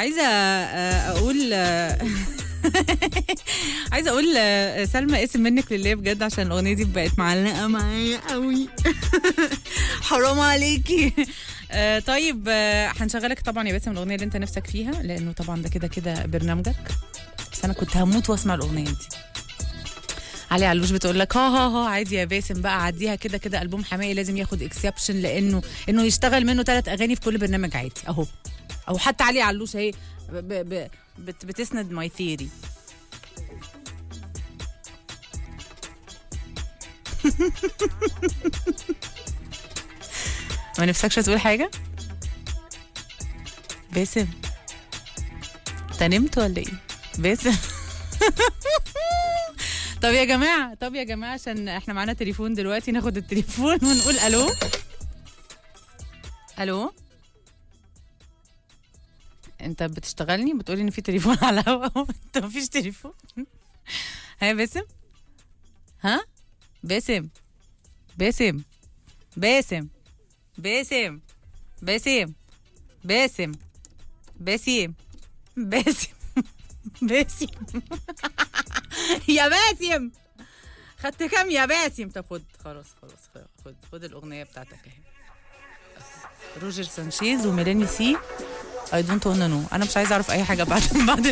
عايزه آه، اقول آه، عايزه اقول آه، سلمى اسم منك لله بجد عشان الاغنيه دي بقت معلقه معايا قوي حرام عليكي آه، طيب آه، هنشغلك طبعا يا باسم الاغنيه اللي انت نفسك فيها لانه طبعا ده كده كده برنامجك بس انا كنت هموت واسمع الاغنيه دي علي علوش بتقول لك ها ها ها عادي يا باسم بقى عديها كده كده البوم حماقي لازم ياخد اكسبشن لانه انه يشتغل منه ثلاث اغاني في كل برنامج عادي اهو او حتى علي علوش اهي ب- ب- ب- بت بتسند ماي ثيري ما نفسكش تقول حاجه باسم انت نمت ولا ايه باسم طب يا جماعه طب يا جماعه عشان احنا معانا تليفون دلوقتي ناخد التليفون ونقول الو الو انت بتشتغلني بتقولي ان في تليفون على الهوا انت مفيش تليفون ها يا باسم ها باسم باسم باسم باسم باسم باسم باسم باسم باسم يا باسم خدت كام يا باسم طب خد خلاص خلاص خد خد الاغنيه بتاعتك اهي روجر سانشيز وميلاني سي اي دونت ونا نو انا مش عايزه اعرف اي حاجه بعد بعد